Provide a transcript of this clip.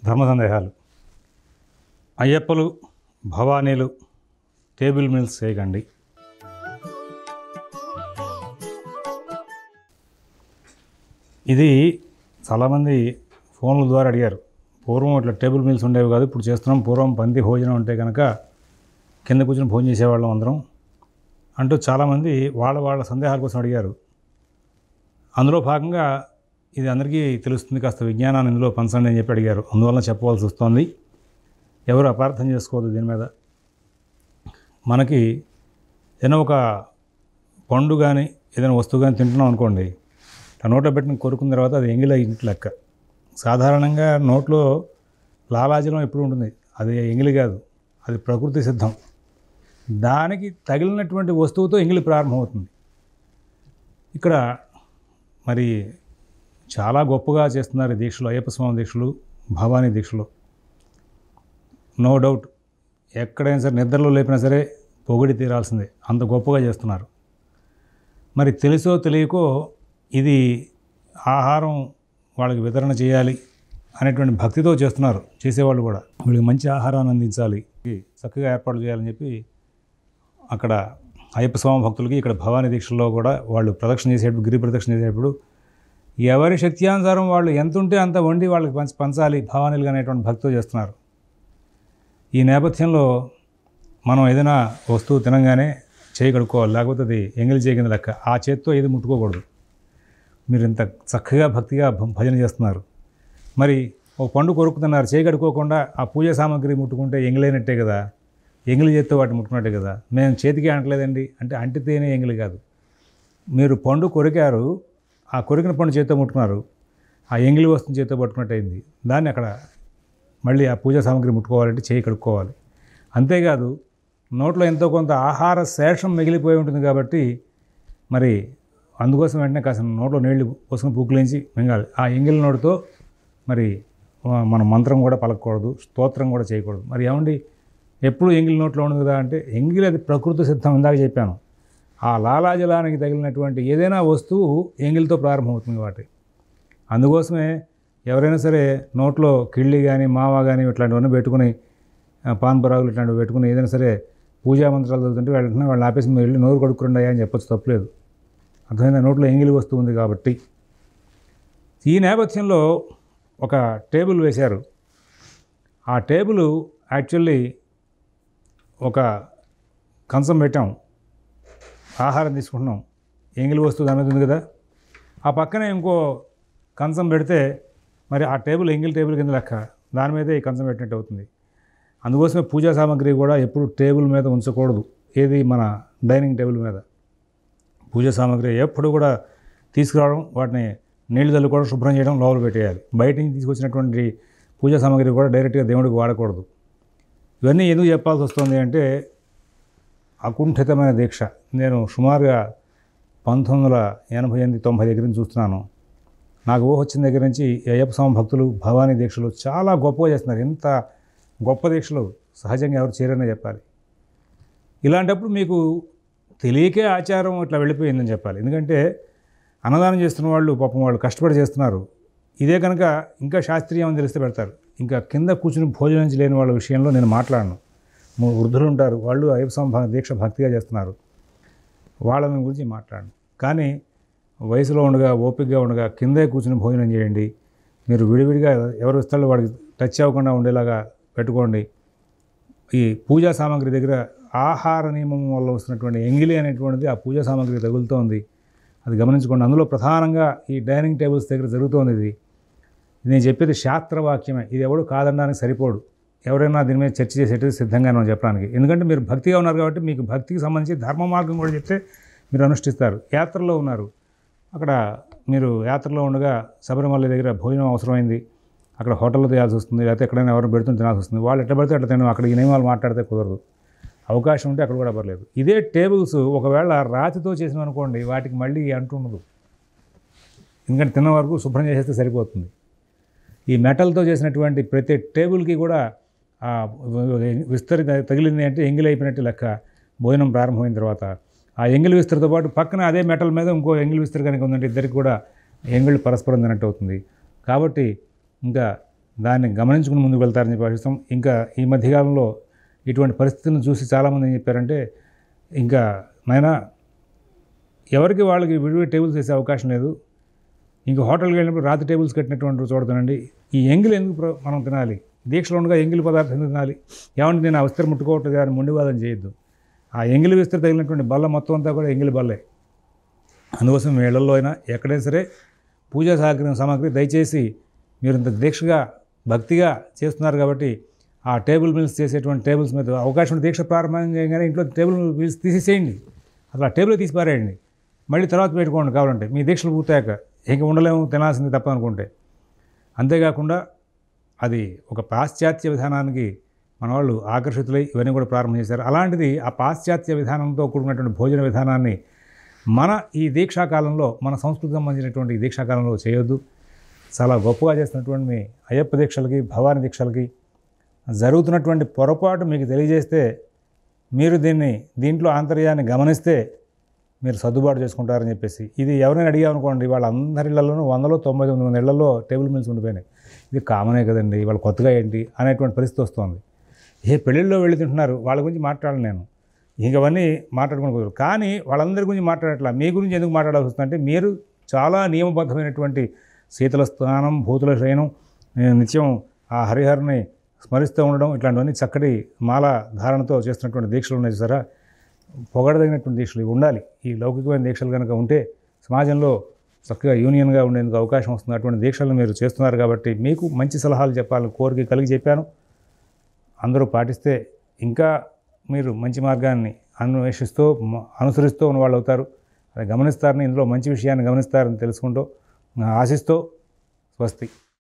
ధర్మ సందేహాలు అయ్యప్పలు భవానీలు table mills చేయకండి ఇది చాలామంది ఫోన్ల ద్వారా అడిగారు పూర్వం ఇట్లా టేబుల్ మిల్స్ ఉండేవి కాదు ఇప్పుడు చేస్తున్నాం పూర్వం పంది భోజనం ఉంటే కనుక కింద కూర్చొని భోజనం చేసేవాళ్ళం అందరం అంటూ చాలామంది వాళ్ళ వాళ్ళ సందేహాల కోసం అడిగారు అందులో భాగంగా ఇది అందరికీ తెలుస్తుంది కాస్త విజ్ఞానాన్ని ఇందులో పంచండి అని చెప్పి అడిగారు అందువలన చెప్పవలసి వస్తుంది ఎవరు అపార్థం చేసుకోవద్దు దీని మీద మనకి ఏదైనా ఒక పండు కానీ ఏదైనా వస్తువు కానీ తింటున్నాం అనుకోండి ఆ నోట్లో పెట్టిన కొరుకున్న తర్వాత అది ఎంగిల ఇంటి లెక్క సాధారణంగా నోట్లో లాలాజలం ఎప్పుడు ఉంటుంది అది ఎంగిలి కాదు అది ప్రకృతి సిద్ధం దానికి తగిలినటువంటి వస్తువుతో ఎంగిలి ప్రారంభమవుతుంది ఇక్కడ మరి చాలా గొప్పగా చేస్తున్నారు ఈ దీక్షలు అయ్యప్ప స్వామి దీక్షలు భవానీ దీక్షలు నో డౌట్ ఎక్కడైనా సరే నిద్రలో లేపినా సరే పొగిడి తీరాల్సిందే అంత గొప్పగా చేస్తున్నారు మరి తెలుసో తెలియకో ఇది ఆహారం వాళ్ళకి వితరణ చేయాలి అనేటువంటి భక్తితో చేస్తున్నారు చేసేవాళ్ళు కూడా వీళ్ళకి మంచి ఆహారాన్ని అందించాలి చక్కగా ఏర్పాటు చేయాలని చెప్పి అక్కడ అయ్యప్ప స్వామి భక్తులకి ఇక్కడ భవానీ దీక్షల్లో కూడా వాళ్ళు ప్రదక్షిణ చేసేటప్పుడు గిరి ప్రదక్షిణ చేసేటప్పుడు ఎవరి శక్త్యానుసారం వాళ్ళు ఎంత ఉంటే అంత వండి వాళ్ళకి పంచ పంచాలి భవానీలుగా అనేటువంటి భక్తితో చేస్తున్నారు ఈ నేపథ్యంలో మనం ఏదైనా వస్తువు తినంగానే చేయి కడుక్కోవాలి లేకపోతే అది ఎంగిలి చేయి కింద లెక్క ఆ చేత్తో ఏది ముట్టుకోకూడదు మీరు ఇంత చక్కగా భక్తిగా భ- భజన చేస్తున్నారు మరి ఒక పండు కొరుకుతున్నారు చేయి కడుక్కోకుండా ఆ పూజ సామాగ్రి ముట్టుకుంటే ఎంగిలైనట్టే కదా ఎంగిలి చేత్తో వాటిని ముట్టుకున్నట్టే కదా మేము చేతికి అంటలేదండి అంటే అంటితేనే ఎంగిలి కాదు మీరు పండు కొరికారు ఆ కొరికిన పండు చేత్తో ముట్టుకున్నారు ఆ ఎంగిలి వస్తువుని చేత్తో పట్టుకున్నట్టు అయింది దాన్ని అక్కడ మళ్ళీ ఆ పూజా సామాగ్రి ముట్టుకోవాలంటే చేయి కడుక్కోవాలి అంతేకాదు నోట్లో ఎంతో కొంత ఆహార శేషం మిగిలిపోయి ఉంటుంది కాబట్టి మరి అందుకోసం వెంటనే కాస్త నోట్లో నీళ్లు పోసుకొని పూకులేంచి మింగాలి ఆ ఎంగిలి నోటితో మరి ఆ, మన మంత్రం కూడా పలకూడదు స్తోత్రం కూడా చేయకూడదు మరి ఏమండి ఎప్పుడు ఎంగిలి నోట్లో ఉండదు కదా అంటే ఎంగిలి అది ప్రకృతి సిద్ధం ఇందాక చెప్పాను ఆ లాలాజలానికి తగిలినటువంటి ఏదైనా వస్తువు ఎంగిలితో ప్రారంభమవుతుంది వాటి అందుకోసమే ఎవరైనా సరే నోట్లో కిళ్ళి కానీ మావా కానీ ఇట్లాంటివన్నీ పెట్టుకుని ఆ, పాన్ పరాగులు ఇట్లాంటివి పెట్టుకుని ఏదైనా సరే పూజా మంత్రాలు చదువుతుంటే వెంటనే వాళ్ళు ఆపేసి మీరు వెళ్ళి నోరు కడుక్కురండి అని చెప్పొచ్చు తప్పలేదు అర్థమైందా నోట్లో ఎంగిలి వస్తువు ఉంది కాబట్టి ఈ నేపథ్యంలో ఒక టేబుల్ వేశారు ఆ టేబుల్ యాక్చువల్లీ ఒక కంచం పెట్టాం ఆహారం తీసుకుంటున్నాం ఎంగిలి వస్తువు దాని మీద ఉంది కదా ఆ పక్కనే ఇంకో కంచం పెడితే మరి ఆ టేబుల్ ఎంగిల్ టేబుల్ కింద లెక్క దాని మీదే ఈ కంచం పెట్టినట్టు అవుతుంది అందుకోసమే పూజా సామాగ్రి కూడా ఎప్పుడు టేబుల్ మీద ఉంచకూడదు ఏది మన డైనింగ్ టేబుల్ మీద పూజ సామాగ్రి ఎప్పుడు కూడా తీసుకురావడం వాటిని నీళ్లు చల్లుకోవడం శుభ్రం చేయడం లోపల పెట్టేయాలి బయట నుంచి తీసుకొచ్చినటువంటి పూజా సామాగ్రి కూడా డైరెక్ట్గా దేవుడికి వాడకూడదు ఇవన్నీ ఎందుకు చెప్పాల్సి వస్తుంది అంటే అకుంఠితమైన దీక్ష నేను సుమారుగా పంతొమ్మిది వందల ఎనభై ఎనిమిది తొంభై దగ్గర నుంచి చూస్తున్నాను నాకు ఊహ వచ్చిన దగ్గర నుంచి ఈ అయ్యప్ప స్వామి భక్తులు భవానీ దీక్షలు చాలా గొప్పగా చేస్తున్నారు ఎంత గొప్ప దీక్షలు సహజంగా ఎవరు చేరనే చెప్పాలి ఇలాంటప్పుడు మీకు తెలియకే ఆచారం ఇట్లా వెళ్ళిపోయిందని చెప్పాలి ఎందుకంటే అన్నదానం చేస్తున్న వాళ్ళు పాపం వాళ్ళు కష్టపడి చేస్తున్నారు ఇదే కనుక ఇంకా శాస్త్రీయం అని తెలిస్తే పెడతారు ఇంకా కింద కూర్చుని భోజనం లేని వాళ్ళ విషయంలో నేను మాట్లాడను ము- వృద్ధులు ఉంటారు వాళ్ళు అయ్యప్ప స్వామి భ- దీక్ష భక్తిగా చేస్తున్నారు వాళ్ళని గురించి మాట్లాడను కానీ వయసులో ఉండగా ఓపికగా ఉండగా కిందే కూర్చుని భోజనం చేయండి మీరు విడివిడిగా ఎవరు ఇస్తారో వాడికి టచ్ అవ్వకుండా ఉండేలాగా పెట్టుకోండి ఈ పూజా సామాగ్రి దగ్గర ఆహార నియమం వల్ల వస్తున్నటువంటి ఎంగిలి అనేటువంటిది ఆ పూజా సామాగ్రి తగులుతోంది అది గమనించుకోండి అందులో ప్రధానంగా ఈ డైనింగ్ టేబుల్స్ దగ్గర జరుగుతోంది ఇది నేను చెప్పేది శాస్త్రవాక్యమే ఇది ఎవడు కాదనడానికి సరిపోడు ఎవరైనా దీని మీద చర్చ చేసేది సిద్ధంగా మనం చెప్పడానికి ఎందుకంటే మీరు భక్తిగా ఉన్నారు కాబట్టి మీకు భక్తికి సంబంధించి ధర్మ మార్గం కూడా చెప్తే మీరు అనుష్ఠిస్తారు యాత్రలో ఉన్నారు అక్కడ మీరు యాత్రలో ఉండగా శబరిమల దగ్గర భోజనం అవసరమైంది అక్కడ హోటల్లో చేయాల్సి వస్తుంది లేకపోతే ఎక్కడైనా ఎవరైనా పెడుతుంది తినాల్సి వస్తుంది వాళ్ళు ఎట్లా పడితే అట్లా తినడం అక్కడ ఈ నియమాలు మాట్లాడితే కుదరదు అవకాశం ఉంటే అక్కడ కూడా పర్లేదు ఇదే టేబుల్స్ ఒకవేళ రాతితో చేసినాం అనుకోండి వాటికి మళ్ళీ అంటుండదు ఎందుకంటే తిన్న వరకు శుభ్రం చేసేస్తే సరిపోతుంది ఈ మెటల్తో చేసినటువంటి ప్రతి టేబుల్కి కూడా ఆ విస్తరి తగిలింది అంటే ఎంగిలి అయిపోయినట్టు లెక్క భోజనం ప్రారంభమైన తర్వాత ఆ ఎంగిలి విస్తరితో పాటు పక్కన అదే మెటల్ మీద ఇంకో ఎంగిలి విస్తరి కనుక ఉందంటే ఇద్దరికి కూడా ఎంగిళ్ళు పరస్పరం తినట్టు అవుతుంది కాబట్టి ఇంకా దాన్ని గమనించుకుని ముందుకు వెళ్తారని చెప్పి ఆశిస్తాం ఇంకా ఈ మధ్యకాలంలో ఇటువంటి పరిస్థితులను చూసి చాలామంది ఏం చెప్పారంటే ఇంకా నాయనా ఎవరికి వాళ్ళకి విడివిడి టేబుల్స్ వేసే అవకాశం లేదు ఇంకా హోటల్కి వెళ్ళినప్పుడు రాత్రి టేబుల్స్ కట్టినటువంటి చూడతానండి ఈ ఎంగిల్ ఎందుకు ప్ర- మనం తినాలి దీక్షలో ఉండగా ఎంగిలి పదార్థం ఎందుకు తినాలి ఏమంటే నేను ఆ విస్తర ముట్టుకోవట్లేదు అని మొండివాదం చేయొద్దు ఆ ఎంగిలి విస్తర తగిలినటువంటి బల్ల మొత్తం అంతా కూడా ఎంగిలి బల్లే అందుకోసం మీ ఇళ్లలో అయినా ఎక్కడైనా సరే పూజా సాగ్ర సామాగ్రి దయచేసి మీరు ఇంత దీక్షగా భక్తిగా చేస్తున్నారు కాబట్టి ఆ టేబుల్ మిల్స్ చేసేటువంటి టేబుల్స్ మీద అవకాశం ఉంటే దీక్ష ప్రారంభం చేయగానే ఇంట్లో టేబుల్ మిల్స్ తీసేసేయండి అసలు ఆ టేబుల్ తీసి పారేయండి మళ్ళీ తర్వాత పెట్టుకోండి కావాలంటే మీ దీక్షలు పూర్తయ్యాక ఇంక ఉండలేము తినాల్సింది తప్పదనుకుంటే అంతేకాకుండా అది ఒక పాశ్చాత్య విధానానికి మన వాళ్ళు ఆకర్షితులై ఇవన్నీ కూడా ప్రారంభం చేశారు అలాంటిది ఆ పాశ్చాత్య విధానంతో కూడినటువంటి భోజన విధానాన్ని మన ఈ దీక్షాకాలంలో మన సంస్కృతికి సంబంధించినటువంటి ఈ దీక్షాకాలంలో చేయొద్దు చాలా గొప్పగా చేస్తున్నటువంటి మీ అయ్యప్ప దీక్షలకి భవాని దీక్షలకి జరుగుతున్నటువంటి పొరపాటు మీకు తెలియజేస్తే మీరు దీన్ని దీంట్లో ఆంతర్యాన్ని గమనిస్తే మీరు సర్దుబాటు చేసుకుంటారని చెప్పేసి ఇది ఎవరైనా అడిగామనుకోండి వాళ్ళందరి ఇళ్లలోనూ వందలో తొంభై తొమ్మిది మంది ఇళ్లలో టేబుల్ మిల్స్ ఉండిపోయినాయి ఇది కామనే కదండి వాళ్ళు కొత్తగా ఏంటి అనేటువంటి పరిస్థితి వస్తుంది ఏ పెళ్ళిళ్ళలో వెళ్ళి తింటున్నారు వాళ్ళ గురించి మాట్లాడను నేను ఇంక అవన్నీ మాట్లాడుకుని కుదరదు కానీ వాళ్ళందరి గురించి మాట్లాడట్లా మీ గురించి ఎందుకు మాట్లాడాల్సి వస్తుందంటే మీరు చాలా నియమబద్ధమైనటువంటి శీతల స్నానం భూతుల శయనం ఏ, నిత్యం ఆ హరిహరిని స్మరిస్తూ ఉండడం ఇట్లాంటివన్నీ చక్కటి మాల ధారణతో చేస్తున్నటువంటి దీక్షలు ఉన్నాయి చూసారా పొగడదగినటువంటి దీక్షలు ఇవి ఉండాలి ఈ లౌకికమైన దీక్షలు కనుక ఉంటే సమాజంలో చక్కగా యూనియన్గా ఉండేందుకు అవకాశం వస్తుంది అటువంటి దీక్షలను మీరు చేస్తున్నారు కాబట్టి మీకు మంచి సలహాలు చెప్పాలని కోరిక కలిగి చెప్పాను అందరూ పాటిస్తే ఇంకా మీరు మంచి మార్గాన్ని అన్వేషిస్తూ మ- అనుసరిస్తూ ఉన్న వాళ్ళు అవుతారు అది గమనిస్తారని ఇందులో మంచి విషయాన్ని గమనిస్తారని తెలుసుకుంటూ ఆశిస్తూ స్వస్తి